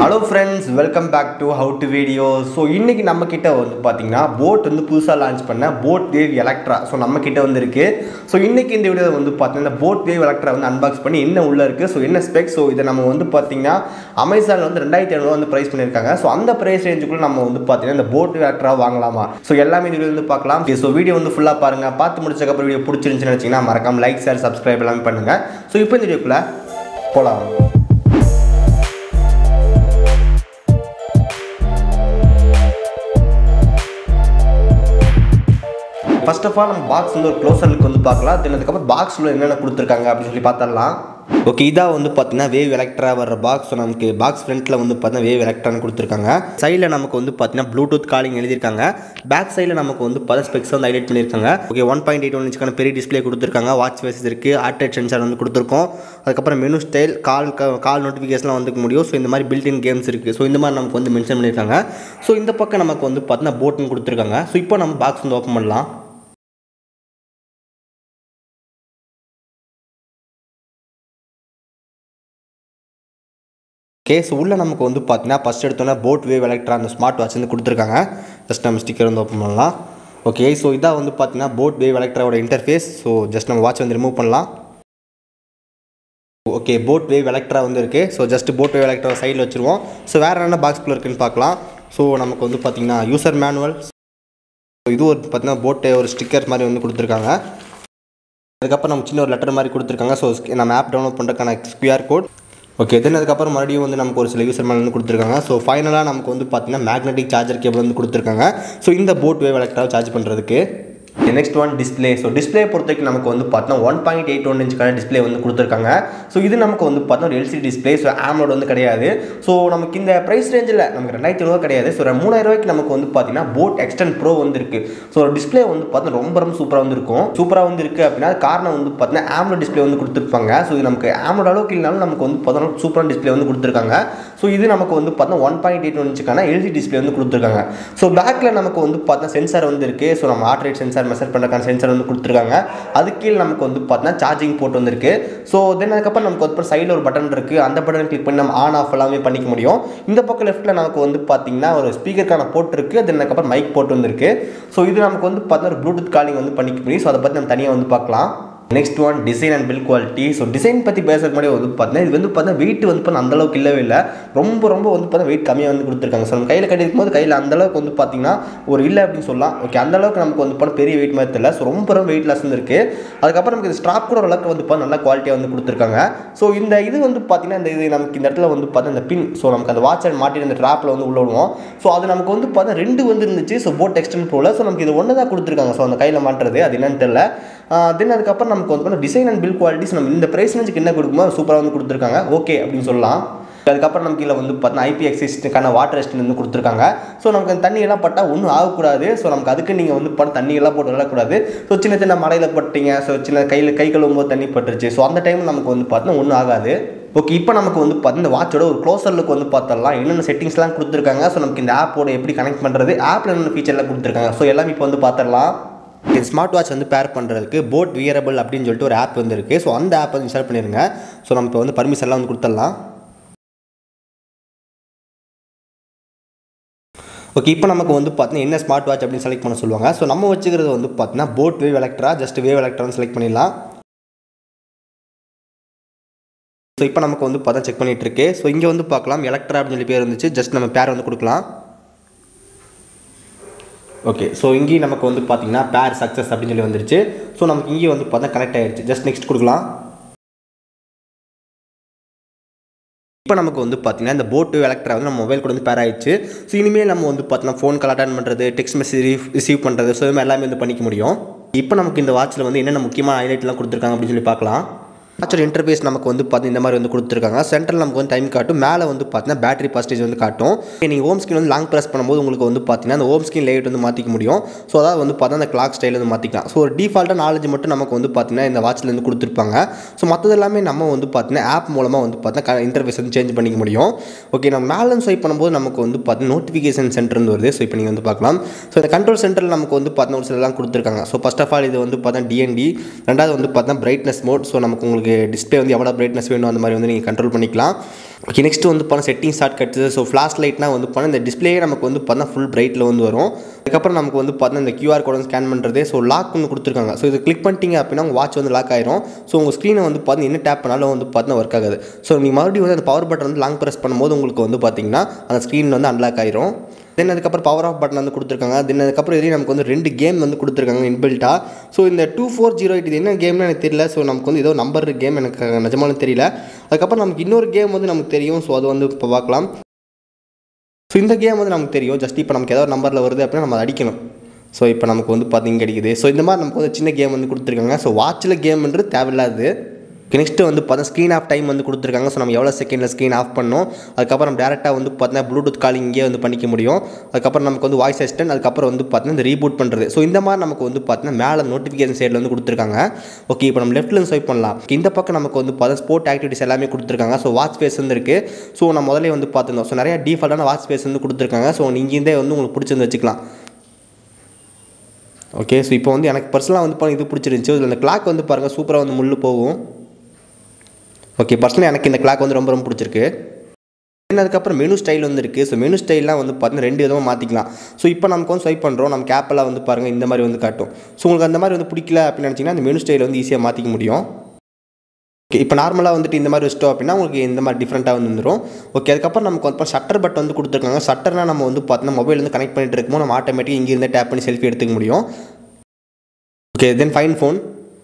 hello friends welcome back to how to video so இன்றைக்கி நம்ம கிட்ட வந்து பார்த்தீங்கன்னா போட் வந்து புதுசாக லான்ச் பண்ண போட் வேவ் எலக்ட்ரா ஸோ நம்ம கிட்ட வந்து இருக்கு ஸோ இன்றைக்கி இந்த வீடியோ வந்து பார்த்தீங்கன்னா இந்த போட் வேவ் எலக்ட்ரா வந்து அன்பாக்ஸ் பண்ணி என்ன உள்ளே இருக்குது ஸோ என்ன ஸ்பெக் ஸோ இதை நம்ம வந்து பார்த்தீங்கன்னா அமேசானில் வந்து ரெண்டாயிரத்தி ஐநூறுவா வந்து ப்ரைஸ் பண்ணியிருக்காங்க ஸோ அந்த ப்ரைஸ் ரேஞ்சுக்குள்ளே நம்ம வந்து பார்த்தீங்கன்னா இந்த போட் எலக்ட்ரா வாங்கலாமா ஸோ எல்லாமே இந்த வீடியோ வந்து பார்க்கலாம் ஸோ வீடியோ வந்து ஃபுல்லாக பாருங்கள் பார்த்து முடிச்சக்கப்புறம் வீடியோ பிடிச்சிருந்துச்சுன்னு நினச்சிங்கன்னா மறக்காம லைக் ஷேர் சப்ஸ்கிரைப் எல்லாமே பண்ணுங்கள் ஸோ இப்போ இந்த வீடியோக்குள்ளே போகலாம் ஃபர்ஸ்ட் ஆஃப் ஆல் நம்ம பாக்ஸ் வந்து ஒரு க்ளோசர் லுக் வந்து பார்க்கலாம் தென் அதுக்கப்புறம் பாக்ஸில் என்னென்ன கொடுத்துருக்காங்க அப்படின்னு சொல்லி பார்த்துடலாம் ஓகே இதாக வந்து பார்த்தீங்கன்னா வேவ் எலக்ட்ரா வர பாக்ஸ் ஸோ நமக்கு பாக்ஸ் ஃப்ரண்ட்டில் வந்து பார்த்தீங்கன்னா வேவ் எலக்ட்ரான்னு கொடுத்துருக்காங்க சைடில் நமக்கு வந்து பார்த்தீங்கன்னா ப்ளூடூத் காலிங் எழுதியிருக்காங்க பேக் சைடில் நமக்கு வந்து பல ஸ்பெக்ஸ் வந்து ஹைலைட் பண்ணியிருக்காங்க okay one point eight one இன்ச்சுக்கான பெரிய டிஸ்பிளே கொடுத்துருக்காங்க வாட்ச் ஃபேஸஸ் இருக்குது ஆர்டெட் சென்சார் வந்து கொடுத்துருக்கோம் அதுக்கப்புறம் மெனு ஸ்டைல் கால் கால் நோட்டிஃபிகேஷன்லாம் வந்துக்க முடியும் ஸோ இந்த மாதிரி பில்டின் கேம்ஸ் இருக்குது ஸோ இந்த மாதிரி நமக்கு வந்து மென்ஷன் பண்ணியிருக்காங்க ஸோ இந்த பக்கம் நமக்கு வந்து பார்த்தீங்கன்னா போட்டுன்னு கொடுத்துருக்காங்க ஸோ இப்போ நம்ம பாக்ஸ் வந்து ஓப்பன் பண்ணலாம் கேஸ் உள்ளே நமக்கு வந்து பார்த்தீங்கன்னா ஃபஸ்ட் எடுத்தோன்னே போட் வேவ் எலக்ட்ரா அந்த ஸ்மார்ட் வாட்ச் வந்து கொடுத்துருக்காங்க ஜஸ்ட் நம்ம ஸ்டிக்கர் வந்து ஓப்பன் பண்ணலாம் ஓகே ஸோ இதாக வந்து பார்த்தீங்கன்னா போட் வேவ் எலக்ட்ராவோட இன்டர்ஃபேஸ் ஸோ ஜஸ்ட் நம்ம வாட்ச் வந்து ரிமூவ் பண்ணலாம் ஓகே போட் வேவ் எலக்ட்ரா வந்து இருக்குது so just boAt Wave Electra சைடில் வச்சுருவோம் ஸோ வேறு என்ன பாக்ஸ்குள்ளே இருக்குன்னு பார்க்கலாம் ஸோ நமக்கு வந்து பார்த்தீங்கன்னா யூசர் மேனுவல் இது ஒரு பார்த்தீங்கன்னா போட்டு ஒரு ஸ்டிக்கர் மாதிரி வந்து கொடுத்துருக்காங்க அதுக்கப்புறம் நம்ம சின்ன ஒரு லெட்டர் மாதிரி கொடுத்துருக்காங்க ஸோ நம்ம ஆப் டவுன்லோட் பண்ணுறதுக்கான கியூஆர் கோட் ஓகே தென் அதுக்கப்புறம் மறுபடியும் வந்து நமக்கு ஒரு சில யூசர் மேலே வந்து கொடுத்துருக்காங்க ஸோ ஃபைனலாக நமக்கு வந்து பார்த்தீங்கன்னா மேக்னெட்டிக் சார்ஜர் கேபிள் வந்து கொடுத்துருக்காங்க ஸோ இந்த போட் வேவ் எலக்ட்ராவை சார்ஜ் பண்ணுறதுக்கு next one display so display பொறுத்த வரைக்கும் நமக்கு வந்து பார்த்தோன்னா ஒன் பாயிண்ட் எயிட் ஒன் இன்ச்சுக்கான டிஸ்பிளே வந்து கொடுத்துருக்காங்க ஸோ இது நமக்கு வந்து பார்த்தோன்னா ஒரு எல்சிடி டிஸ்பிளே ஸோ ஆம்லோட் வந்து கிடையாது ஸோ நமக்கு இந்த ப்ரைஸ் ரேஞ்சில் நமக்கு ரெண்டாயிரத்தி ரூபா கிடையாது ஸோ மூணாயிரம் ரூபாய்க்கு நமக்கு வந்து பார்த்தீங்கன்னா போட் எக்ஸ்டன் ப்ரோ வந்து இருக்குது ஸோ டிஸ்பிளே வந்து பார்த்தீங்கன்னா ரொம்ப ரொம்ப சூப்பராக வந்து இருக்கும் சூப்பராக வந்து இருக்குது அப்படின்னா காரணம் வந்து பார்த்தீங்கன்னா ஆம்லோட் டிஸ்பிளே வந்து கொடுத்துருப்பாங்க ஸோ இது நமக்கு ஆம்லோட் அளவுக்கு இல்லைனாலும் நமக்கு வந்து பார்த்தோன்னா சூப்பரான டிஸ்பிளே வந்து கொடுத்துருக்காங்க ஸோ இது நமக்கு வந்து பார்த்தீங்கன்னா ஒன் பாயிண்ட் எயிட் ஒன் இன்ச்சுக்கான எல்சி டிஸ்பிளே வந்து கொடுத்துருக்காங்க ஸோ பேக்கில் நமக்கு வந்து பார்த்தா சென்சார் வந்து இருக்குது ஸோ நம்ம ஹார்ட் ரேட் சென்சார் மெஷர் பண்ணுறதுக்கான சென்சார் வந்து கொடுத்துருக்காங்க அது கீழே நமக்கு வந்து பார்த்தீங்கன்னா சார்ஜிங் போர்ட் வந்திருக்கு ஸோ தென் அதுக்கப்புறம் நமக்கு வந்து சைடில் ஒரு பட்டன் இருக்குது அந்த பட்டன் கிளிக் பண்ணி நம்ம ஆன் ஆஃப் எல்லாமே பண்ணிக்க முடியும் இந்த பக்கம் லெஃப்ட்டில் நமக்கு வந்து பார்த்தீங்கன்னா ஒரு ஸ்பீக்கருக்கான போர்ட் இருக்குது தென் அதுக்கப்புறம் மைக் போர்ட் வந்திருக்கு ஸோ இது நமக்கு வந்து பார்த்தீங்கன்னா ஒரு ப்ளூடூத் காலிங் வந்து பண்ணிக்க முடியும் ஸோ அதை பற்றி நம்ம தனியாக வந்து பார்க்கலாம் next one design and build quality so design பற்றி பேசுறதுக்கு முன்னாடி வந்து பார்த்தீங்கன்னா இது வந்து பார்த்தீங்கன்னா வெயிட் வந்து பார்த்தா அந்தளவுக்கு இல்லவே இல்லை ரொம்ப ரொம்ப வந்து பார்த்தா வெயிட் கம்மியாக வந்து கொடுத்துருக்காங்க ஸோ நம்ம கையில் கட்டிருக்கும் போது கையில் அந்தளவுக்கு வந்து பார்த்தீங்கன்னா ஒரு இல்லை அப்படின்னு சொல்லலாம் ஓகே அந்தளவுக்கு நமக்கு வந்து பார்த்தா பெரிய வெயிட் மாதிரி தெரியல ஸோ ரொம்ப ரொம்ப வெயிட் லெஸ் இருக்குது அதுக்கப்புறம் நமக்கு ஸ்ட்ராப் கூட ஓரளவுக்கு வந்து பார்த்தா நல்லா குவாலிட்டியாக வந்து கொடுத்துருக்காங்க ஸோ இந்த இது வந்து பார்த்தீங்கன்னா இந்த இது நமக்கு இந்த இடத்துல வந்து பார்த்தா இந்த பின் ஸோ நமக்கு அந்த வாட்ச் மாட்டி அந்த ட்ராப்பில் வந்து உள்ள விடுவோம் ஸோ அது நமக்கு வந்து பார்த்தா ரெண்டு வந்து இருந்துச்சு ஸோ போட் எக்ஸ்டென்ட் ப்ரோவில் ஸோ நமக்கு இது ஒன்று தான் கொடுத்துருக்காங்க ஸோ அந்த கையில் மாட்டுறது அது என்னன்னு தெரியல தென் அதுக்கப்புறம் நமக்கு வந்து டிசைன் அண்ட் பில் குவாலிட்டிஸ் நம்ம இந்த ப்ரைஸ் ரேஞ்சுக்கு என்ன கொடுக்குமோ சூப்பராக வந்து கொடுத்துருக்காங்க ஓகே அப்படின்னு சொல்லலாம் அதுக்கப்புறம் நமக்கு இதில் வந்து பார்த்தீங்கன்னா ஐபி எக்ஸிஸ்டுக்கான வாட்டர் ரெஸ்ட் வந்து கொடுத்துருக்காங்க ஸோ நமக்கு அந்த தண்ணியெல்லாம் பட்டால் ஒன்றும் ஆகக்கூடாது ஸோ நமக்கு அதுக்கு நீங்கள் வந்து பண்ண தண்ணியெல்லாம் போட்டு விடக்கூடாது ஸோ சின்ன சின்ன மலையில் பட்டீங்க ஸோ சின்ன கையில் கை கழுவும் போது தண்ணி பட்டுருச்சு ஸோ அந்த டைம் நமக்கு வந்து பார்த்தீங்கன்னா ஒன்றும் ஆகாது ஓகே இப்போ நமக்கு வந்து பார்த்து இந்த வாட்சோட ஒரு க்ளோசர் லுக் வந்து பார்த்தரலாம் என்னென்ன செட்டிங்ஸ்லாம் கொடுத்துருக்காங்க ஸோ நமக்கு இந்த ஆப்போட எப்படி கனெக்ட் பண்ணுறது ஆப்பில் என்னென்ன ஃபீச்சர்லாம் கொடுத்துருக்காங்க ஸோ எல்லாமே இப்போ வந்து பார்த்துடலாம் இது ஸ்மார்ட் வாட்ச் வந்து பேர் பண்ணுறதுக்கு போட் வியரபிள் அப்படின்னு சொல்லிட்டு ஒரு ஆப் வந்து இருக்குது ஸோ அந்த ஆப் வந்து இன்ஸ்டால் பண்ணிடுங்க ஸோ நம்ம இப்போ வந்து பர்மிஷன்லாம் வந்து கொடுத்துடலாம் ஓகே இப்போ நமக்கு வந்து பார்த்தீங்கன்னா என்ன ஸ்மார்ட் வாட்ச் அப்படின்னு செலக்ட் பண்ண சொல்லுவாங்க ஸோ நம்ம வச்சுக்கிறது வந்து பார்த்தீங்கன்னா boAt Wave Electra just Wave எலக்ட்ரான்னு செலக்ட் பண்ணிடலாம் ஸோ இப்போ நமக்கு வந்து பார்த்தா செக் பண்ணிகிட்டு இருக்கு ஸோ இங்கே வந்து பார்க்கலாம் எலக்ட்ரா அப்படின்னு சொல்லி பேர் இருந்துச்சு ஜஸ்ட் நம்ம பேர் வந்து கொடுக்கலாம் ஓகே ஸோ இங்கேயும் நமக்கு வந்து பார்த்தீங்கன்னா பேர் சக்ஸஸ் அப்படின்னு சொல்லி வந்துருச்சு ஸோ நமக்கு இங்கேயும் வந்து பார்த்தா கனெக்ட் ஆகிடுச்சு ஜஸ்ட் நெக்ஸ்ட் கொடுக்கலாம் இப்போ நமக்கு வந்து பார்த்தீங்கன்னா இந்த போட்டு எலக்ட்ரா வந்து நம்ம மொபைல் கூட வந்து பேர் ஆயிடுச்சு ஸோ இனிமேல் நம்ம வந்து பார்த்தீங்கன்னா ஃபோன் கால் அட்டன் பண்ணுறது டெக்ஸ்ட் மெசேஜ் ரிசீவ் பண்ணுறது ஸோ இது எல்லாமே வந்து பண்ணிக்க முடியும் இப்போ நமக்கு இந்த வாட்சில் வந்து என்னென்ன முக்கியமான ஹைலைட்லாம் கொடுத்துருக்காங்க அப்படின்னு சொல்லி பார்க்கலாம் வாட்சோட இன்டர்பேஸ் நமக்கு வந்து பார்த்து இந்த மாதிரி வந்து கொடுத்துருக்காங்க சென்டரில் நமக்கு வந்து டைம் காட்டும் மேலே வந்து பார்த்தீங்கன்னா பேட்டரி பர்சன்டேஜ் வந்து காட்டும் நீங்கள் ஹோம் ஸ்க்ரீன் வந்து லாங் ப்ரெஸ் பண்ணும்போது உங்களுக்கு வந்து பார்த்தீங்கன்னா அந்த ஹோம் ஸ்க்ரீன் லேட் வந்து மாற்றிக்க முடியும் ஸோ அதாவது வந்து பார்த்தா அந்த கிளாக் ஸ்டைல் வந்து மாற்றிக்கலாம் ஸோ ஒரு டிஃபால்ட்டாக நாலேஜ் மட்டும் நமக்கு வந்து பார்த்தீங்கன்னா இந்த வாட்சில் வந்து கொடுத்துருப்பாங்க ஸோ மற்றது எல்லாமே நம்ம வந்து பார்த்தீங்கன்னா ஆப் மூலமாக வந்து பார்த்தீங்கன்னா இன்டர்ஃபேஸ் வந்து சேஞ்ச் பண்ணிக்க முடியும் ஓகே நம்ம மேலே ஸ்வைப் பண்ணும்போது நமக்கு வந்து பார்த்தீங்கன்னா நோட்டிஃபிகேஷன் சென்டர் வந்து வருது ஸோ இப்போ நீங்கள் வந்து பார்க்கலாம் ஸோ இந்த கண்ட்ரோல் சென்டரில் நமக்கு வந்து பார்த்தீங்கன்னா ஒரு சிலலாம் கொடுத்துருக்காங்க ஸோ ஃபஸ்ட் ஆஃப் ஆல் இது வந்து பார்த்தா டிஎன்டி ரெண்டாவது வந்து பார்த்தா பிரைட்னஸ் மோட் ஸோ நமக்கு உங்களுக்கு டிஸ்பிளே வந்து எவ்வளோ பிரைட்னஸ் வேணும் அந்த மாதிரி வந்து நீங்கள் கண்ட்ரோல் பண்ணிக்கலாம் ஓகே நெக்ஸ்ட் வந்து பண்ண setting shortcuts so flash லைட்னா வந்து பண்ண இந்த டிஸ்பிளேயே நமக்கு வந்து பார்த்தா ஃபுல் பிரைட்டில் வந்து வரும் அதுக்கப்புறம் நமக்கு வந்து பார்த்தா இந்த QR கோட் வந்து ஸ்கேன் பண்ணுறது ஸோ லாக் ஒன்று கொடுத்துருக்காங்க ஸோ இது கிளிக் பண்ணிட்டீங்க அப்படின்னா உங்கள் வாட்ச் வந்து லாக் ஆயிரும் ஸோ உங்கள் ஸ்க்ரீனை வந்து பார்த்து என்ன டேப் பண்ணாலும் வந்து பார்த்தா ஒர்க் ஆகாது ஸோ நீங்கள் மறுபடியும் வந்து அந்த பவர் பட்டன் வந்து லாங் ப்ரெஸ் பண்ணும்போது உங்களுக்கு வந்து பார்த்தீங்கன்னா அந்த ஸ்க்ரீன் வந்து அன்லாக் ஆயிரும் தென் அதுக்கப்புறம் பவர் ஆஃப் பட்டன் வந்து கொடுத்துருக்காங்க தென் அதுக்கப்புறம் இதுலேயும் நமக்கு வந்து ரெண்டு கேம் வந்து கொடுத்துருக்காங்க இன்பில்ட்டாக ஸோ இந்த டூ ஃபோர் ஜீரோ எயிட் இது என்ன கேம்னு எனக்கு தெரியல ஸோ நமக்கு வந்து ஏதோ நம்பர் கேம் எனக்கு நிஜமாலும் தெரியல அதுக்கப்புறம் நமக்கு இன்னொரு கேம் வந்து நமக்கு தெரியும் ஸோ அது வந்து இப்போ பார்க்கலாம் ஸோ இந்த கேம் வந்து நமக்கு தெரியும் ஜஸ்ட் இப்போ நமக்கு ஏதாவது நம்பரில் வருது அப்படின்னா நம்ம அதை அடிக்கணும் ஸோ இப்போ நமக்கு வந்து பார்த்தீங்க கிடைக்குது ஸோ இந்த மாதிரி நமக்கு வந்து சின்ன கேம் வந்து கொடுத்துருக்காங்க ஸோ வாட்சில் கேம்ன்றது தேவையில்லாது நெக்ஸ்ட்டு வந்து பார்த்தா ஸ்க்ரீன் ஆஃப் டைம் வந்து கொடுத்துருக்காங்க ஸோ நம்ம எவ்வளோ செகண்டில் ஸ்க்ரீன் ஆஃப் பண்ணோம் அதுக்கப்புறம் டேரெக்டாக வந்து பார்த்தீங்கன்னா ப்ளூடூத் காலிங் இங்கே வந்து பண்ணிக்க முடியும் அதுக்கப்புறம் நமக்கு வந்து வாய்ஸ் அசிஸ்டன்ட் அதுக்கப்புறம் வந்து பார்த்தீங்கன்னா இந்த ரீபூட் பண்ணுறது ஸோ இந்த மாதிரி நமக்கு வந்து பார்த்தீங்கன்னா மேலே நோட்டிஃபிகேஷன் சைடில் வந்து கொடுத்துருக்காங்க ஓகே இப்போ நம்ம லெஃப்ட்டில் ஸ்வைப் பண்ணலாம் இந்த பக்கம் நமக்கு வந்து பார்த்தா ஸ்போர்ட் ஆக்டிவிட்டிஸ் எல்லாமே கொடுத்துருக்காங்க ஸோ வாட்ச் ஃபேஸ் வந்து இருக்குது ஸோ நான் முதல்ல வந்து பார்த்துருந்தோம் ஸோ நிறைய டிஃபால்ட்டான வாட்ச் ஃபேஸ் வந்து கொடுத்துருக்காங்க ஸோ நீங்கள் இருந்தே வந்து உங்களுக்கு பிடிச்சிருந்து வச்சுக்கலாம் ஓகே ஸோ இப்போ வந்து எனக்கு பர்சனலாக வந்து பாருங்க இது பிடிச்சிருந்துச்சி இதில் இந்த கிளாக் வந்து பாருங்கள் சூப்பராக வந்து முள்ளு போகும் ஓகே பர்சனலாக எனக்கு இந்த கிளாக் வந்து ரொம்ப ரொம்ப பிடிச்சிருக்கு தென் அதுக்கப்புறம் மெனு ஸ்டைல் வந்து இருக்குது ஸோ மெனு ஸ்டைல்லாம் வந்து பார்த்தீங்கன்னா ரெண்டு விதமாக மாற்றிக்கலாம் ஸோ இப்போ நமக்கு வந்து ஸ்வைப் பண்ணுறோம் நம்ம கேப்பெல்லாம் வந்து பாருங்கள் இந்த மாதிரி வந்து காட்டும் ஸோ உங்களுக்கு அந்த மாதிரி வந்து பிடிக்கல அப்படின்னு நினச்சிங்கன்னா அந்த மெனு ஸ்டைல் வந்து ஈஸியாக மாற்றிக்க முடியும் ஓகே இப்போ நார்மலாக வந்துட்டு இந்த மாதிரி வச்சிட்டோம் அப்படின்னா உங்களுக்கு இந்த மாதிரி டிஃப்ரெண்ட்டாக வந்து வந்துடும் ஓகே அதுக்கப்புறம் நமக்கு வந்து ஷட்டர் பட் வந்து கொடுத்துருக்காங்க ஷட்டர்னால் நம்ம வந்து பார்த்தீங்கன்னா மொபைல் வந்து கனெக்ட் பண்ணிட்டு இருக்கும்போது நம்ம ஆட்டோமேட்டிக் இங்கேருந்து டேப் பண்ணி செல்ஃபி எடுத்துக்க முடியும் ஓகே தென் ஃபைன் ஃபோன்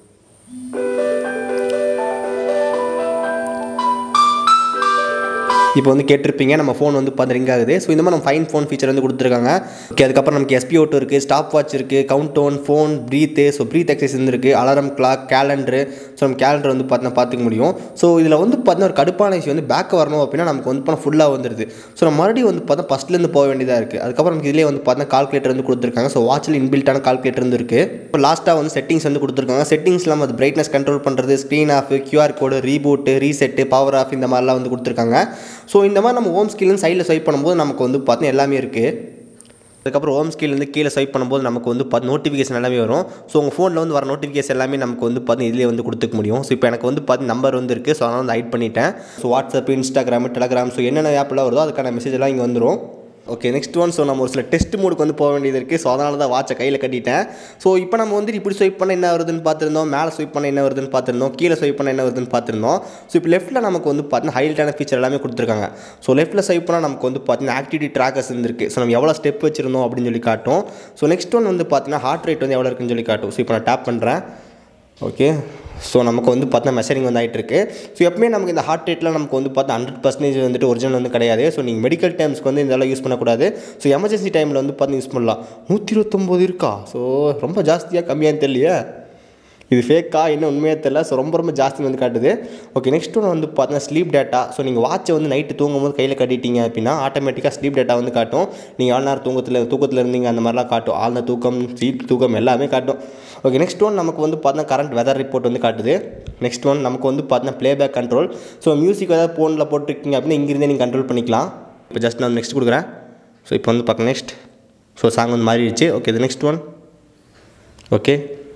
இப்போ வந்து கேட்டிருப்பீங்க நம்ம ஃபோன் வந்து பார்த்து ரிங் ஆகுது ஸோ இந்த மாதிரி நம்ம ஃபைன் ஃபோன் ஃபீச்சர் வந்து கொடுத்துருக்காங்க ஓகே அதுக்கப்புறம் நமக்கு எஸ்பி ஓட்டு இருக்குது ஸ்டாப் வாட்ச் இருக்குது countdown phone breath so breath exercise இருக்குது அலாரம் கிளாக் கேலண்டரு ஸோ நம்ம கேலண்டர் வந்து பார்த்தீங்கன்னா பார்த்துக்க முடியும் ஸோ இதில் வந்து பார்த்தீங்கன்னா ஒரு கடுப்பான விஷயம் வந்து பேக் வரணும் அப்படின்னா நமக்கு வந்து பார்த்தா ஃபுல்லாக வந்துடுது ஸோ நம்ம மறுபடியும் வந்து பார்த்தா ஃபஸ்ட்லேருந்து போக வேண்டியதாக இருக்குது அதுக்கப்புறம் நமக்கு இதிலே வந்து பார்த்தா கால்குலேட்டர் வந்து கொடுத்துருக்காங்க ஸோ வாட்சில் இன்பில்ட்டான கால்குலேட்டர் வந்து இருக்குது இப்போ லாஸ்ட்டாக வந்து செட்டிங்ஸ் வந்து கொடுத்துருக்காங்க செட்டிங்ஸ் இல்லாமல் அது பிரைட்னஸ் கண்ட்ரோல் பண்ணுறது screen off QR code reboot reset power off இந்த மாதிரிலாம் வந்து கொடுத்துருக்காங்க ஸோ இந்த மாதிரி நம்ம ஹோம் ஸ்கில்னு சைடில் ஸ்வைப் பண்ணும்போது நமக்கு வந்து பார்த்தீங்கன்னா எல்லாமே இருக்குது அதுக்கப்புறம் ஹோம் ஸ்கில்லேருந்து கீழே ஸ்வைப் பண்ணும்போது நமக்கு வந்து பார்த்து நோட்டிஃபிகேஷன் எல்லாமே வரும் ஸோ உங்கள் ஃபோனில் வந்து வர நோட்டிஃபிகேஷன் எல்லாமே நமக்கு வந்து பார்த்து இதிலே வந்து கொடுத்துக்க முடியும் ஸோ இப்போ எனக்கு வந்து பார்த்து நம்பர் வந்து இருக்குது ஸோ அதனால் வந்து ஹைட் பண்ணிட்டேன் so WhatsApp Instagram Telegram so என்னென்ன ஆப்லாம் வருதோ அதுக்கான மெசேஜ் எல்லாம் இங்கே வந்துடும் ஓகே நெக்ஸ்ட் ஒன் ஸோ நம்ம ஒரு சில டெஸ்ட் மூடுக்கு வந்து போக வேண்டியது இருக்குது ஸோ அதனால தான் வாட்சை கையில் கட்டிட்டேன் ஸோ இப்போ நம்ம வந்து இப்படி ஸ்வைப் பண்ண என்ன வருதுன்னு பார்த்துருந்தோம் மேலே ஸ்வைப் பண்ண என்ன வருதுன்னு பார்த்துருந்தோம் கீழே ஸ்வைப் பண்ண என்ன வருதுன்னு பார்த்துருந்தோம் ஸோ இப்போ லெஃப்ட்டில் நமக்கு வந்து பார்த்தீங்கன்னா ஹைலைட்டான ஃபீச்சர் எல்லாமே கொடுத்துருக்காங்க ஸோ லெஃப்ட்டில் ஸ்வைப் பண்ணால் நமக்கு வந்து பார்த்தீங்கன்னா ஆக்டிவிட்டி ட்ராக்கர்ஸ் இருந்திருக்கு ஸோ நம்ம எவ்வளோ ஸ்டெப் வச்சிருந்தோம் அப்படின்னு சொல்லி காட்டும் ஸோ நெக்ஸ்ட் ஒன் வந்து பார்த்தீங்கன்னா ஹார்ட் ரேட் வந்து எவ்வளோ இருக்குன்னு சொல்லி காட்டும் ஸோ இப்போ நான் டேப் பண்ணுறேன் ஓகே ஸோ நமக்கு வந்து பார்த்தா மெஷரிங் வந்து ஆகிட்டு இருக்கு ஸோ எப்பவுமே நமக்கு இந்த ஹார்ட் ரேட்டில் நமக்கு வந்து பார்த்தா ஹண்ட்ரட் பர்சன்டேஜ் வந்துட்டு ஒரிஜினல் வந்து கிடையாது ஸோ நீங்கள் மெடிக்கல் டைம்ஸ்க்கு வந்து இதெல்லாம் யூஸ் பண்ணக்கூடாது ஸோ எமர்ஜென்சி டைமில் வந்து பார்த்து யூஸ் பண்ணலாம் நூற்றி இருபத்தொம்போது இருக்கா ஸோ ரொம்ப ஜாஸ்தியாக கம்மியான்னு தெரியலையே இது ஃபேக்கா என்ன உண்மையாக தெரியல ஸோ ரொம்ப ரொம்ப ஜாஸ்தி வந்து காட்டுது ஓகே நெக்ஸ்ட் ஒன்று வந்து பார்த்தீங்கன்னா ஸ்லீப் டேட்டா ஸோ நீங்கள் வாட்சை வந்து நைட்டு தூங்கும்போது கையில் கட்டிட்டீங்க அப்படின்னா ஆட்டோமேட்டிக்காக ஸ்லீப் டேட்டா வந்து காட்டும் நீங்கள் ஆள் நேரம் தூக்கத்தில் தூக்கத்தில் இருந்தீங்க அந்த மாதிரிலாம் காட்டும் ஆழ்ந்த தூக்கம் ஸ்லீப் தூக்கம் எல்லாமே காட்டும் ஓகே நெக்ஸ்ட் ஒன் நமக்கு வந்து பார்த்தீங்கன்னா கரண்ட் வெதர் ரிப்போர்ட் வந்து காட்டுது நெக்ஸ்ட் ஒன் நமக்கு வந்து பார்த்தீங்கன்னா ப்ளேபேக் கண்ட்ரோல் ஸோ மியூசிக் ஏதாவது ஃபோனில் போட்டிருக்கீங்க அப்படின்னா இங்கிருந்தே நீங்கள் கண்ட்ரோல் பண்ணிக்கலாம் இப்போ ஜஸ்ட் நான் நெக்ஸ்ட் கொடுக்குறேன் ஸோ இப்போ வந்து பார்க்க நெக்ஸ்ட் ஸோ சாங் வந்து மாறிடுச்சு ஓகே இது next one okay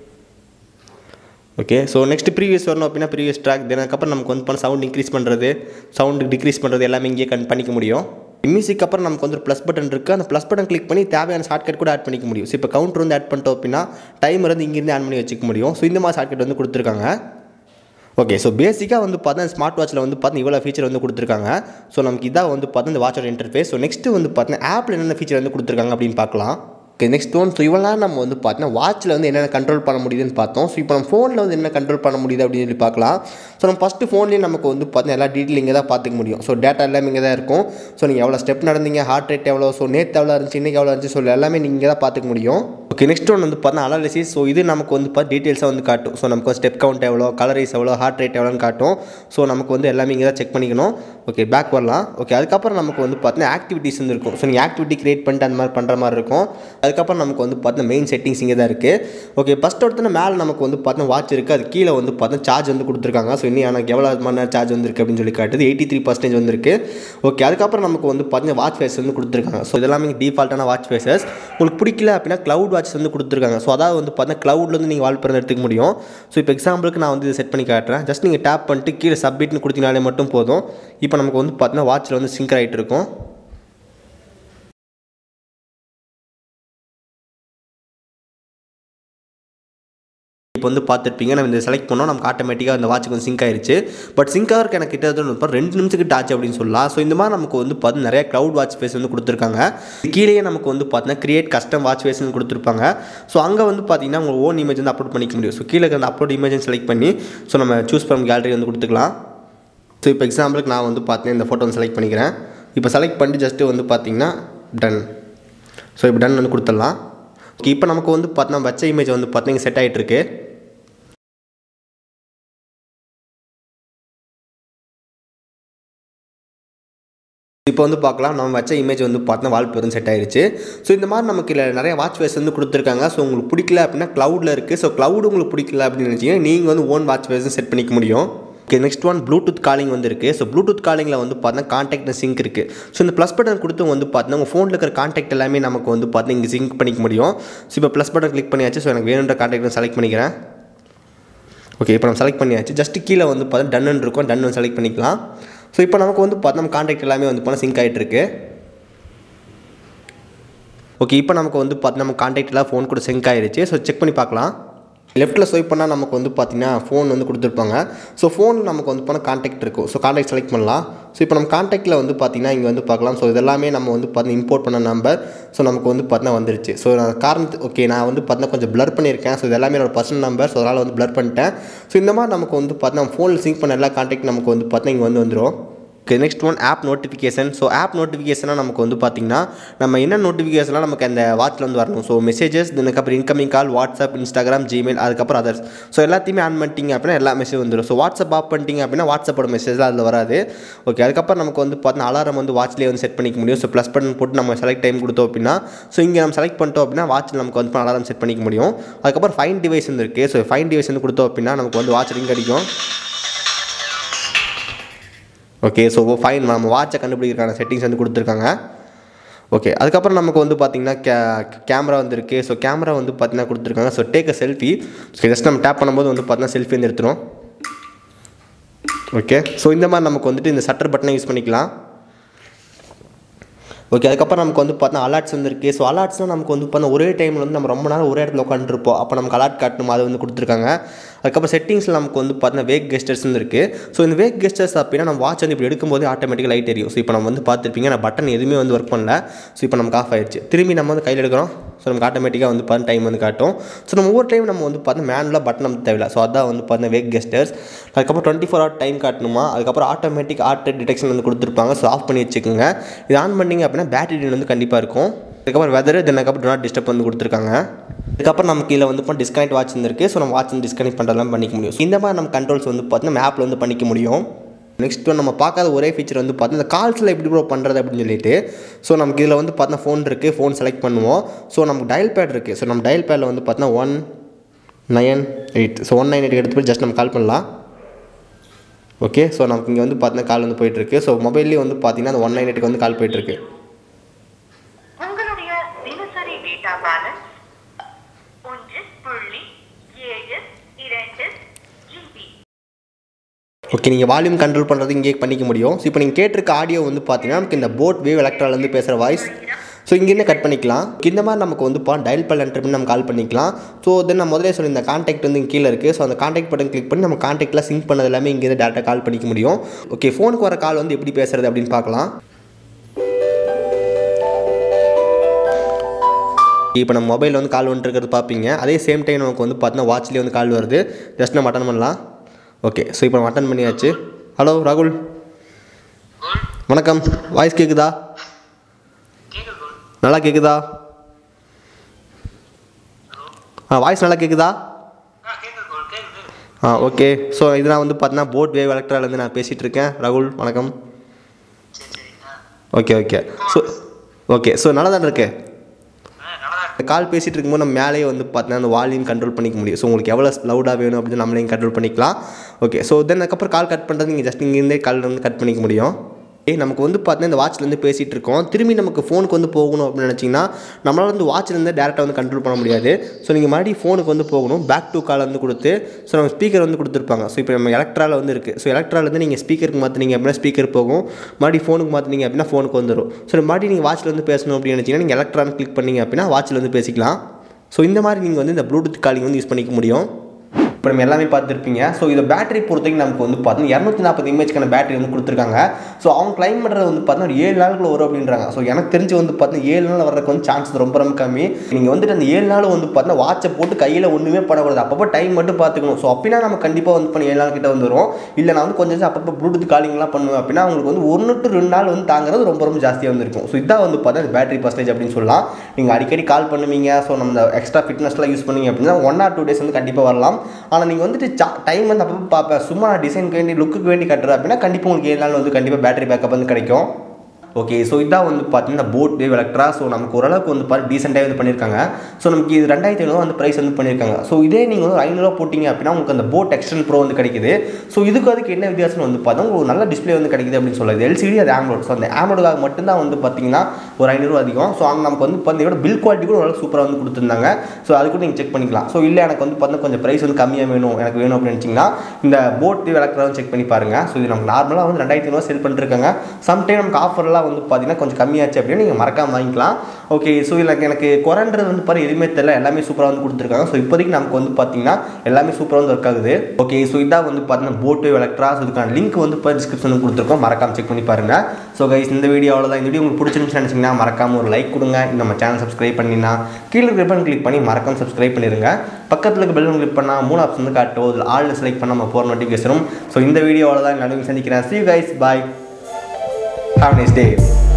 okay so next previous வரணும் அப்படின்னா ப்ரீவியஸ் ட்ராக் தென் அதுக்கப்புறம் நமக்கு வந்து பண்ண சவுண்ட் இன்க்ரீஸ் பண்ணுறது சவுண்டு டிக்ரீஸ் பண்ணுறது எல்லாமே இங்கேயே கண் பண்ணிக்க முடியும் மியூசிக் அப்புறம் நமக்கு வந்து ப்ளஸ் பட்டன் இருக்குது அந்த ப்ளஸ் பட்டன் கிளிக் பண்ணி தேவையான ஷார்ட்கட் கூட ஆட் பண்ணிக்க முடியும் ஸோ இப்போ கவுண்டர் வந்து ஆட் பண்ணிட்டோம் அப்படின்னா டைமர் வந்து இங்கேருந்து ஆன் பண்ணி வச்சுக்க முடியும் ஸோ இந்த மாதிரி ஷார்ட்கட் வந்து கொடுத்துருக்காங்க ஓகே ஸோ பேசிக்காக வந்து பார்த்தா ஸ்மார்ட் வாட்சில் வந்து பார்த்தா இவ்வளோ ஃபீச்சர் வந்து கொடுத்துருக்காங்க ஸோ நமக்கு இதாக வந்து பார்த்தா இந்த வாட்சோட இன்டர்ஃபேஸ் ஸோ நெக்ஸ்ட்டு வந்து பார்த்தீங்கன்னா ஆப்பில் என்னென்ன ஃபீச்சர் வந்து கொடுத்துருக்காங்க அப்படின்னு பார்க்கலாம் ஓகே நெக்ஸ்ட் ஒன் ஸோ இவ்வளோ நம்ம வந்து பார்த்தீங்கன்னா வாட்சில் வந்து என்னென்ன கண்ட்ரோல் பண்ண முடியுதுன்னு பார்த்தோம் ஸோ இப்போ நம்ம ஃபோனில் வந்து என்ன கண்ட்ரோல் பண்ண முடியுது அப்படின்னு சொல்லி பார்க்கலாம் ஸோ நம்ம ஃபஸ்ட்டு ஃபோன்லேயே நமக்கு வந்து பார்த்தீங்கன்னா எல்லா டீட்டெயில் இங்கே தான் பார்த்துக்க முடியும் ஸோ டேட்டா எல்லாமே இங்கே தான் இருக்கும் ஸோ நீங்கள் எவ்வளோ ஸ்டெப் நடந்தீங்க ஹார்ட் ரேட் எவ்வளோ ஸோ நேற்று எவ்வளோ இருந்துச்சு இன்றைக்கி எவ்வளோ இருந்துச்சு ஸோ எல்லாமே நீங்கள் இங்கே தான் பார்த்துக்க முடியும் ஓகே நெக்ஸ்ட் ஒன் வந்து பார்த்தா அனாலிசிஸ் ஸோ இது நமக்கு வந்து பார்த்து டீட்டெயில்ஸாக வந்து காட்டும் ஸோ நமக்கு ஸ்டெப் கவுண்ட் எவ்வளோ கலரைஸ் எவ்வளோ ஹார்ட் ரேட் எவ்வளோன்னு காட்டும் ஸோ நமக்கு வந்து எல்லாமே இங்கே தான் செக் பண்ணிக்கணும் ஓகே பேக் வரலாம் ஓகே அதுக்கப்புறம் நமக்கு வந்து பார்த்தீங்கன்னா ஆக்டிவிட்டிஸ் வந்து இருக்கும் ஸோ நீங்கள் ஆக்டிவிட்டி கிரியேட் பண்ணிட்டு அந்த மாதிரி பண்ணுற மாதிரி இருக்கும் அதுக்கப்புறம் நமக்கு வந்து பார்த்தீங்கன்னா மெயின் செட்டிங்ஸ் இங்கே தான் இருக்குது ஓகே ஃபஸ்ட் ஒருத்தன மேலே நமக்கு வந்து பார்த்தீங்கன்னா வாட்ச் இருக்குது அது கீழே வந்து பார்த்தீங்கன்னா சார்ஜ் வந்து கொடுத்துருக்காங்க ஸோ இன்னும் எனக்கு எவ்வளோ மணி நேரம் சார்ஜ் வந்திருக்கு அப்படின்னு சொல்லி காட்டுது எயிட்டி த்ரீ பர்சன்டேஜ் வந்திருக்கு ஓகே அதுக்கப்புறம் நமக்கு வந்து பார்த்தீங்கன்னா வாட்ச் ஃபேஸ் வந்து கொடுத்துருக்காங்க ஸோ இதெல்லாமே டிஃபால்ட்டான வாட்ச் ஃபேஸஸ் உங்களுக்கு பிடிக்கல அப்படின்னா க்ளவுட் வாட்ச் வந்து கொடுத்துருக்காங்க ஸோ அதாவது வந்து பார்த்தீங்கன்னா க்ளவுட்லேருந்து நீங்கள் வால்பேப்பர் எடுத்துக்க முடியும் ஸோ இப்போ எக்ஸாம்பிளுக்கு நான் வந்து இதை செட் பண்ணி காட்டுறேன் ஜஸ்ட் நீங்கள் டேப் பண்ணிட்டு கீழே சப்மிட்னு கொடுத்தீங்கனாலே மட்டும் போதும் இப்போ நமக்கு வந்து பார்த்தீங்கன்னா வாட்சில் வந்து சிங்க் ஆகிட்டு இருக்கும் இப்போ வந்து பார்த்துருப்பீங்க நம்ம இந்த செலக்ட் பண்ணோம் நமக்கு ஆட்டோமேட்டிக்காக அந்த வாட்சுக்கு வந்து சிங்க் ஆயிருச்சு பட் சிங்க் ஆகிறதுக்கு எனக்கு கிட்டத்தட்ட இப்போ ரெண்டு நிமிஷத்துக்கு ஆச்சு அப்படின்னு சொல்லலாம் ஸோ இந்த மாதிரி நமக்கு வந்து பார்த்து நிறைய க்ளவுட் வாட்ச் ஃபேஸ் வந்து கொடுத்துருக்காங்க கீழேயே நமக்கு வந்து பார்த்தீங்கன்னா கிரியேட் கஸ்டம் வாட்ச் ஃபேஸ்னு கொடுத்துருப்பாங்க ஸோ அங்கே வந்து பார்த்தீங்கன்னா உங்கள் ஓன் இமேஜ் வந்து அப்லோட் பண்ணிக்க முடியும் ஸோ கீழே இருக்கிற அந்த அப்லோட் இமேஜ் செலக்ட் பண்ணி ஸோ நம்ம சூஸ் பண்ண கேலரி வந்து கொடுத்துக்கலாம் ஸோ இப்போ எக்ஸாம்பிளுக்கு நான் வந்து பார்த்தீங்கன்னா இந்த ஃபோட்டோ வந்து செலக்ட் பண்ணிக்கிறேன் இப்போ செலக்ட் பண்ணிட்டு ஜஸ்ட்டு வந்து பார்த்தீங்கன்னா டன் ஸோ இப்போ டன் வந்து கொடுத்துடலாம் ஓகே இப்போ நமக்கு வந்து பார்த்தீங்கன்னா வச்ச இமேஜ் வந்து பார்த்தீங்கன்னா செட் ஆகிட்டு இருக்கு இப்போ வந்து பார்க்கலாம் நம்ம வச்ச இமேஜ் வந்து பார்த்தா வால்பேப்பரும் செட் ஆயிருச்சு ஸோ இந்த மாதிரி நமக்கு இல்லை நிறைய வாட்ச் ஃபேஸ் வந்து கொடுத்துருக்காங்க ஸோ உங்களுக்கு பிடிக்கல அப்படின்னா க்ளவுடில் இருக்குது ஸோ க்ளவுட் உங்களுக்கு பிடிக்கல அப்படின்னு நினச்சிங்கன்னா நீங்கள் வந்து ஓன் வாட்ச் ஃபேஸும் செட் பண்ணிக்க முடியும் okay next one bluetooth calling வந்து இருக்குது ஸோ ப்ளூடூத் காலிங்கில் வந்து பார்த்தீங்கன்னா கான்டாக்ட் சிங்க் இருக்குது ஸோ இந்த ப்ளஸ் பட்டன் கொடுத்து வந்து பார்த்தீங்கன்னா உங்கள் ஃபோனில் இருக்கிற கான்டாக்ட் எல்லாமே நமக்கு வந்து பார்த்தீங்கன்னா இங்கே சிங்க் பண்ணிக்க முடியும் ஸோ இப்போ ப்ளஸ் பட்டன் கிளிக் பண்ணியாச்சு ஸோ எனக்கு வேணுன்ற கான்டாக்ட் செலக்ட் பண்ணிக்கிறேன் ஓகே இப்போ நம்ம செலக்ட் பண்ணியாச்சு ஜஸ்ட் கீழே வந்து பார்த்தா டன் இருக்கும் டன் செலக்ட் பண்ணிக்கலாம் ஸோ இப்போ நமக்கு வந்து பார்த்தா நம்ம கான்டாக்ட் எல்லாமே வந்து பார்த்தா சிங்க் ஆகிட்டு இருக்கு ஓகே இப்போ நமக்கு வந்து பார்த்து நம்ம கான்டாக்ட் எல்லாம் ஃபோன் கூட சிங்க் ஆயிருச்சு ஸோ செக் பண்ணி பார்க்கலாம் லெஃப்ட்டில் ஸ்வைப் பண்ணால் நமக்கு வந்து பார்த்தீங்கன்னா ஃபோன் வந்து கொடுத்துருப்பாங்க ஸோ ஃபோனில் நமக்கு வந்து போனால் கான்டாக்ட் இருக்கும் ஸோ கான்டாக்ட் செலக்ட் பண்ணலாம் ஸோ இப்போ நம்ம கான்டாக்ட்டில் வந்து பார்த்தீங்கன்னா இங்கே வந்து பார்க்கலாம் ஸோ இதெல்லாமே நம்ம வந்து பார்த்தீங்கன்னா இம்போர்ட் பண்ண நம்பர் ஸோ நமக்கு வந்து பார்த்தீங்கன்னா வந்துருச்சு ஸோ நான் காரணத்து ஓகே நான் வந்து பார்த்தீங்கன்னா கொஞ்சம் ப்ளர் பண்ணியிருக்கேன் ஸோ இது எல்லாமே என்னோட பர்சனல் நம்பர் ஸோ அதனால் வந்து ப்ளர் பண்ணிட்டேன் ஸோ இந்த மாதிரி நமக்கு வந்து பார்த்தீங்கன்னா ஃபோனில் சிங்க் பண்ண எல்லா கான்டாக்ட் நமக்கு வந்து பார்த்தீங்கன்னா இங்கே வந்து வந்துடும் okay next one app notification so app நோட்டிஃபிகேஷனாக நமக்கு வந்து பார்த்திங்கன்னா நம்ம என்ன நோட்டிஃபிகேஷன்லாம் நமக்கு அந்த வாட்சில் வந்து வரணும் ஸோ மெசேஜஸ் அதுக்கப்புறம் incoming call WhatsApp Instagram Gmail அதுக்கப்புறம் அதர்ஸ் ஸோ எல்லாத்தையுமே ஆன் பண்ணிட்டீங்க அப்படின்னா எல்லா மெசேஜ் வந்துடும் ஸோ வாட்ஸ்அப் ஆஃப் பண்ணிட்டீங்க அப்படின்னா வாட்ஸ்அப்போட மெசேஜ்லாம் அதில் வராது ஓகே அதுக்கப்புறம் நமக்கு வந்து பார்த்தீங்கன்னா அலாரம் வந்து வாட்ச்லேயே வந்து செட் பண்ணிக்க முடியும் ஸோ ப்ளஸ் பட்டன் போட்டு நம்ம செலக்ட் டைம் கொடுத்தோம் அப்படின்னா ஸோ இங்கே நம்ம செலக்ட் பண்ணிட்டோம் அப்படின்னா வாட்சில் நமக்கு வந்து அலாரம் செட் பண்ணிக்க முடியும் அதுக்கப்புறம் ஃபைன் டிவைஸ் வந்து இருக்குது ஸோ ஃபைன் டிவைஸ் வந்து கொடுத்தோம் அப்படின்னா நமக்கு வந்து வாட்ச் ரிங் அடிக்கும் ஓகே ஸோ ஃபைன் நம்ம வாட்சை கண்டுபிடிக்கிறதுக்கான செட்டிங்ஸ் வந்து கொடுத்துருக்காங்க ஓகே அதுக்கப்புறம் நமக்கு வந்து பார்த்திங்கன்னா கே கேமரா வந்து இருக்குது ஸோ கேமரா வந்து பார்த்திங்கன்னா கொடுத்துருக்காங்க so take a selfie so just நம்ம டேப் பண்ணும்போது வந்து பார்த்தீங்கன்னா செல்ஃபி வந்து எடுத்துரும் ஓகே ஸோ இந்த மாதிரி நமக்கு வந்துட்டு இந்த சட்டர் பட்டனை யூஸ் பண்ணிக்கலாம் ஓகே அதுக்கப்புறம் நமக்கு வந்து பார்த்தா அலாட்ஸ் வந்து இருக்குது ஸோ அலாட்ஸ்னால் நமக்கு வந்து பார்த்தா ஒரே டைமில் வந்து நம்ம ரொம்ப நேரம் ஒரே இடத்துல உட்காந்துருப்போம் அப்போ நமக்கு அலாட் காட்டணும் அது வந்து கொடுத்துருக்காங்க அதுக்கப்புறம் செட்டிங்ஸில் நமக்கு வந்து பார்த்தீங்கன்னா வேக் கெஸ்டர்ஸ் இருக்குது ஸோ இந்த வேக் கெஸ்டர்ஸ் அப்படின்னா நம்ம வாட்ச் வந்து இப்படி எடுக்கும்போது ஆட்டோமேட்டிக்காக லைட் எரியும் ஸோ இப்போ நம்ம வந்து பார்த்துருப்பீங்க நான் பட்டன் எதுவுமே வந்து ஒர்க் பண்ணல ஸோ இப்போ நமக்கு ஆஃப் ஆயிடுச்சு திரும்பி நம்ம வந்து கையில் எடுக்கிறோம் ஸோ நமக்கு ஆட்டோமேட்டிக்காக வந்து பார்த்து டைம் வந்து காட்டும் ஸோ நம்ம ஒவ்வொரு டைம் நம்ம வந்து பார்த்தா மேனுவலாக பட்டன் நம்ம தேவையில்ல ஸோ அதான் வந்து பார்த்தீங்கன்னா வேக் கெஸ்டர்ஸ் அதுக்கப்புறம் டுவெண்ட்டி ஃபோர் ஹவர் டைம் காட்டணுமா அதுக்கப்புறம் ஆட்டோமேட்டிக் ஆர்ட் டிடெக்ஷன் வந்து கொடுத்துருப்பாங்க ஸோ ஆஃப் பண்ணி வச்சுக்கோங்க இது ஆன் பண்ணிங்க அப்படின்னா பேட்டரி வந்து கண்டிப்பாக இருக்கும் அதுக்கப்புறம் வெதர் தென் அதுக்கப்புறம் நாட் டிஸ்டர்ப் வந்து கொடுத்துருக்காங்க அதுக்கப்புறம் நமக்கு கீழே வந்து இப்போ டிஸ்கனெக்ட் வாட்ச் இருக்குது ஸோ நம்ம வாட்ச் வந்து டிஸ்கனெக்ட் பண்ணுறதெல்லாம் பண்ணிக்க முடியும் இந்த மாதிரி நம்ம கண்ட்ரோல்ஸ் வந்து பார்த்தீங்கன்னா மேப்பில் வந்து பண்ணிக்க முடியும் நெக்ஸ்ட் நம்ம பார்க்காத ஒரே ஃபீச்சர் வந்து பார்த்தீங்கன்னா இந்த கால்ஸில் எப்படி ப்ரோ பண்ணுறது அப்படின்னு சொல்லிட்டு ஸோ நமக்கு இதில் வந்து பார்த்தீங்கன்னா ஃபோன் இருக்குது ஃபோன் செலக்ட் பண்ணுவோம் ஸோ நமக்கு டயல் பேட் இருக்குது ஸோ நம்ம டயல் பேடில் வந்து பார்த்தீங்கன்னா one nine eight so one nine eight எடுத்து போய் ஜஸ்ட் நம்ம கால் பண்ணலாம் ஓகே ஸோ நமக்கு இங்கே வந்து பார்த்தீங்கன்னா கால் வந்து போயிட்டுருக்கு ஸோ மொபைல்லேயே வந்து பார்த்தீங்கன்னா அந்த ஒன் நைன் எயிட்டுக்கு வந்து கால் போயிட்டுருக்கு உங்களுடைய தினசரி டேட்டா பேலன்ஸ் ஒன்று புள்ளி ஏழு இரண்டு ஜிபி ஓகே நீங்கள் வால்யூம் கண்ட்ரோல் பண்ணுறது இங்கே பண்ணிக்க முடியும் ஸோ இப்போ நீங்கள் கேட்டிருக்க ஆடியோ வந்து பார்த்தீங்கன்னா நமக்கு இந்த போட் வேவ் எலக்ட்ராலேருந்து பேசுகிற வாய்ஸ் ஸோ இங்கேருந்து கட் பண்ணிக்கலாம் இந்த மாதிரி நமக்கு வந்து பா டயல் பல் என்டர் பண்ணி நம்ம கால் பண்ணிக்கலாம் ஸோ தென் நான் முதலே சொல்லி இந்த கான்டாக்ட் வந்து இங்க கீழே இருக்குது ஸோ அந்த கான்டாக்ட் பட்டன் கிளிக் பண்ணி நம்ம கான்டாக்டில் சிங்க் பண்ணது எல்லாமே இங்கேருந்து டேரெக்டாக கால் பண்ணிக்க முடியும் ஓகே ஃபோனுக்கு வர கால் வந்து எப்படி பேசுறது அப்படின்னு பார்க்கலாம் இப்போ நம்ம மொபைலில் வந்து கால் வந்துருக்கிறது பார்ப்பீங்க அதே சேம் டைம் நமக்கு வந்து பார்த்தீங்கன்னா வாட்ச்லேயே வந்து கால் வருது ஜஸ்ட் நம்ம அட்டன் பண்ணலாம் ஓகே ஸோ இப்போ நம்ம அட்டன் பண்ணியாச்சு ஹலோ ராகுல் வணக்கம் வாய்ஸ் கேட்குதா நல்லா கேட்குதா ஆ வாய்ஸ் நல்லா கேட்குதா ஆ ஓகே ஸோ இது நான் வந்து பார்த்தீங்கன்னா போட் வேவ் எலக்ட்ராலேருந்து நான் பேசிகிட்டு இருக்கேன் ராகுல் வணக்கம் okay okay so okay so நல்லா தானே இருக்கு கால் பேசிகிட்டு இருக்கும்போது நம்ம மேலேயே வந்து பார்த்தீங்கன்னா அந்த வால்யூம் கண்ட்ரோல் பண்ணிக்க முடியும் ஸோ உங்களுக்கு எவ்வளோ லவுடாக வேணும் அப்படின்னு நம்மளையும் கண்ட்ரோல் பண்ணிக்கலாம் ஓகே ஸோ தென் அதுக்கப்புறம் கால் கட் பண்ணுறது நீங்கள் ஜஸ்ட் இங்கேருந்தே கால் வந்து கட் பண்ணிக்க முடியும் ஏய் நமக்கு வந்து பார்த்தீங்கன்னா இந்த வாட்ச்லேருந்து பேசிகிட்டு இருக்கோம் திரும்பி நமக்கு ஃபோனுக்கு வந்து போகணும் அப்படின்னு நினச்சிங்கன்னா நம்மளால் வந்து வாட்ச்லேருந்து டேரெக்டாக வந்து கண்ட்ரோல் பண்ண முடியாது ஸோ நீங்கள் மறுபடியும் ஃபோனுக்கு வந்து போகணும் பேக் டு கால் வந்து கொடுத்து ஸோ நம்ம ஸ்பீக்கர் வந்து கொடுத்துருப்பாங்க ஸோ இப்போ நம்ம எலக்ட்ராவில் வந்து இருக்குது ஸோ எலக்ட்ராலேருந்து நீங்கள் ஸ்பீக்கருக்கு மாற்றினீங்க அப்படின்னா ஸ்பீக்கர் போகும் மறுபடியும் ஃபோனுக்கு மாற்றினீங்க அப்படின்னா ஃபோனுக்கு வந்துடும் ஸோ மறுபடியும் நீங்கள் வாட்சில் வந்து பேசணும் அப்படின்னு நினச்சிங்கன்னா நீங்கள் எலக்ட்ரான் கிளிக் பண்ணீங்க அப்படின்னா வாட்சில் வந்து பேசிக்கலாம் ஸோ இந்த மாதிரி நீங்கள் வந்து இந்த ப்ளூடூத் காலிங் வந்து யூஸ் பண்ணிக்க முடியும் இப்போ நம்ம எல்லாமே பார்த்துருப்பீங்க ஸோ இதை பேட்டரி பொறுத்தவரைக்கும் நமக்கு வந்து பார்த்தீங்கன்னா இரநூத்தி நாற்பது இமேஜ்க்கான பேட்டரி வந்து கொடுத்துருக்காங்க ஸோ அவங்க கிளைம் பண்ணுறது வந்து பார்த்தீங்கன்னா ஒரு ஏழு நாளுக்குள்ள வரும் அப்படின்றாங்க ஸோ எனக்கு தெரிஞ்சு வந்து பார்த்தீங்கன்னா ஏழு நாள் வர்றதுக்கு வந்து சான்ஸ் ரொம்ப ரொம்ப கம்மி நீங்கள் வந்துட்டு அந்த ஏழு நாள் வந்து பார்த்தீங்கன்னா வாட்சை போட்டு கையில் ஒன்றுமே பண்ணக்கூடாது அப்பப்போ டைம் மட்டும் பார்த்துக்கணும் ஸோ அப்படின்னா நம்ம கண்டிப்பாக வந்து பண்ணி ஏழு நாள் கிட்ட வந்துடும் இல்லை நான் வந்து கொஞ்சம் அப்பப்போ ப்ளூடூத் காலிங்லாம் பண்ணுவேன் அப்படின்னா உங்களுக்கு வந்து ஒன்று டு ரெண்டு நாள் வந்து தாங்கிறது ரொம்ப ரொம்ப ஜாஸ்தியாக வந்துருக்கும் ஸோ இதான் வந்து பார்த்தீங்கன்னா பேட்டரி பர்சன்டேஜ் அப்படின்னு சொல்லலாம் நீங்கள் அடிக்கடி கால் பண்ணுவீங்க ஸோ நம்ம எக்ஸ்ட்ரா ஃபிட்னஸ்லாம் யூஸ் பண்ணுவீங்க அப்படின்னா ஒன் ஆர் டூ டேஸ் வந்து கண்டிப்பாக வரலாம் ஆனால் நீங்கள் வந்துட்டு சா டைம் வந்து அப்பப்போ பார்ப்பேன் சும்மா நான் டிசைனுக்கு வேண்டி லுக்குக்கு வேண்டி கட்டுறேன் அப்படின்னா கண்டிப்பாக உங்களுக்கு ஏழு நாள் வந்து கண்டிப்பாக பேட்டரி பேக்கப் வந்து கிடைக்கும் ஓகே ஸோ இதான் வந்து பார்த்தீங்கன்னா போட் வேவ் எலக்ட்ரா ஸோ நமக்கு ஓரளவுக்கு வந்து பார்த்து டீசெண்டாக வந்து பண்ணியிருக்காங்க ஸோ நமக்கு இது ரெண்டாயிரத்தி ஐநூறுவா வந்து ப்ரைஸ் வந்து பண்ணியிருக்காங்க ஸோ இதே நீங்கள் வந்து ஐநூறுவா போட்டிங்க அப்படின்னா உங்களுக்கு அந்த போட் எக்ஸ்டன் ப்ரோ வந்து கிடைக்குது ஸோ இதுக்கு அதுக்கு என்ன வித்தியாசம் வந்து பார்த்தா உங்களுக்கு நல்ல டிஸ்ப்ளே வந்து கிடைக்குது அப்படின்னு சொல்லுது எல்சிடி அது ஆம்லோட் ஸோ அந்த ஆம்லோடுக்காக மட்டும்தான் வந்து பார்த்தீங்கன்னா ஒரு ஐநூறுவா அதிகம் ஸோ அங்கே நமக்கு வந்து பார்த்தீங்கன்னா பில் குவாலிட்டி கூட ஓரளவுக்கு சூப்பராக வந்து கொடுத்துருந்தாங்க ஸோ அது கூட நீங்கள் செக் பண்ணிக்கலாம் ஸோ இல்லை எனக்கு வந்து பார்த்தீங்கன்னா கொஞ்சம் ப்ரைஸ் வந்து கம்மியாக வேணும் எனக்கு வேணும் அப்படின்னு நினச்சிங்கன்னா இந்த போட் எலக்ட்ரா வந்து செக் பண்ணி பாருங்கள் ஸோ இது நமக்கு நார்மலாக வந்து ரெண்டாயிரத்தி ஐநூறுவா செல் பண்ணிருக்காங்க சம்டைம் நமக்கு ஆஃபர்லாம் வந்து பார்த்தீங்கன்னா கொஞ்சம் கம்மியாச்சு அப்படின்னு நீங்கள் மறக்காம வாங்கிக்கலாம் ஓகே ஸோ இதில் எனக்கு குறைன்றது வந்து பாரு எதுவுமே தெரியல எல்லாமே சூப்பராக வந்து கொடுத்துருக்காங்க ஸோ இப்போதைக்கு நமக்கு வந்து பார்த்தீங்கன்னா எல்லாமே சூப்பராக வந்து ஒர்க் ஆகுது ஓகே ஸோ இதான் வந்து பார்த்தீங்கன்னா போட்டு எலக்ட்ரா ஸோ இதுக்கான லிங்க் வந்து இப்போ டிஸ்கிரிப்ஷனில் கொடுத்துருக்கோம் மறக்காம செக் பண்ணி பாருங்கள் ஸோ கைஸ் இந்த வீடியோ அவ்வளோதான் இந்த வீடியோ உங்களுக்கு பிடிச்சிருந்துச்சு நினச்சிங்கன்னா மறக்காம ஒரு லைக் கொடுங்க நம்ம சேனல் சப்ஸ்கிரைப் பண்ணினா கீழே கிளிக் கிளிக் பண்ணி மறக்காம சப்ஸ்கிரைப் பண்ணிடுங்க பக்கத்தில் இருக்க பெல் கிளிக் பண்ணால் மூணு ஆப்ஷன் வந்து காட்டும் அதில் ஆள் செலக்ட் பண்ண நம்ம போகிற நோட்டிஃபிகேஷனும் ஸோ இந்த வீடியோ அவ்வளோதான் நடுவில் சந்திக்கிறேன் see guys bye have nice day